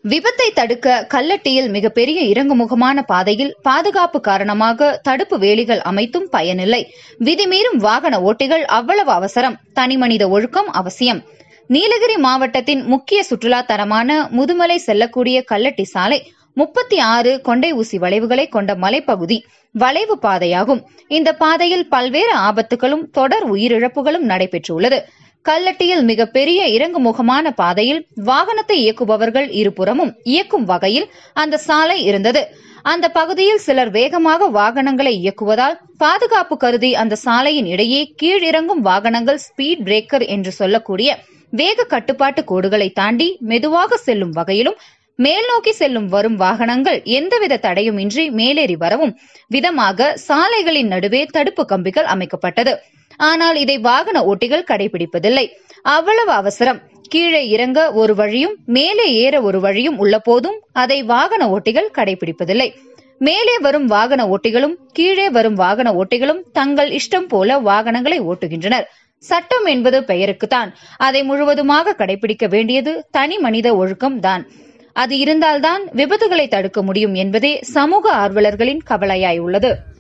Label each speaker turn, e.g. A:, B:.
A: விபத்தை தடுக்க கல்லட்டியில் மிகப்பெரிய இறங்குமுகமான பாதையில் பாதுகாப்பு காரணமாக தடுப்பு வேலிகள் அமைத்தும் பயனில்லை விதிமீறும் வாகன ஓட்டிகள் அவ்வளவு அவசரம் தனிமனித ஒழுக்கம் அவசியம் நீலகிரி மாவட்டத்தின் முக்கிய சுற்றுலா தரமான முதுமலை செல்லக்கூடிய கல்லட்டி சாலை முப்பத்தி ஆறு கொண்டை ஊசி வளைவுகளை கொண்ட மலைப்பகுதி வளைவு பாதையாகும் இந்த பாதையில் பல்வேறு ஆபத்துகளும் தொடர் உயிரிழப்புகளும் நடைபெற்றுள்ளது கல்லட்டியில் மிகப்பெரிய இறங்குமுகமான பாதையில் வாகனத்தை இயக்குபவர்கள் இருபுறமும் இயக்கும் வகையில் அந்த சாலை இருந்தது அந்த பகுதியில் சிலர் வேகமாக வாகனங்களை இயக்குவதால் பாதுகாப்பு கருதி அந்த சாலையின் இடையே கீழிறங்கும் வாகனங்கள் ஸ்பீட் பிரேக்கர் என்று சொல்லக்கூடிய வேக கட்டுப்பாட்டு கோடுகளை தாண்டி மெதுவாக செல்லும் வகையிலும் மேல் நோக்கி செல்லும் வரும் வாகனங்கள் எந்தவித தடையுமின்றி மேலேறி வரவும் விதமாக சாலைகளின் நடுவே தடுப்பு கம்பிகள் அமைக்கப்பட்டது ஆனால் இதை வாகன ஓட்டிகள் கடைபிடிப்பதில்லை அவ்வளவு அவசரம் கீழே இறங்க ஒரு வழியும் மேலே ஏற ஒரு வழியும் உள்ள போதும் அதை வாகன ஓட்டிகள் கடைபிடிப்பதில்லை மேலே வரும் வாகன ஓட்டிகளும் கீழே வரும் வாகன ஓட்டிகளும் தங்கள் இஷ்டம் போல வாகனங்களை ஓட்டுகின்றனர் சட்டம் என்பது பெயருக்குத்தான் அதை முழுவதுமாக கடைபிடிக்க வேண்டியது தனி மனித ஒழுக்கம் தான் அது இருந்தால்தான் விபத்துகளை தடுக்க முடியும் என்பதே சமூக ஆர்வலர்களின் கவலையாய் உள்ளது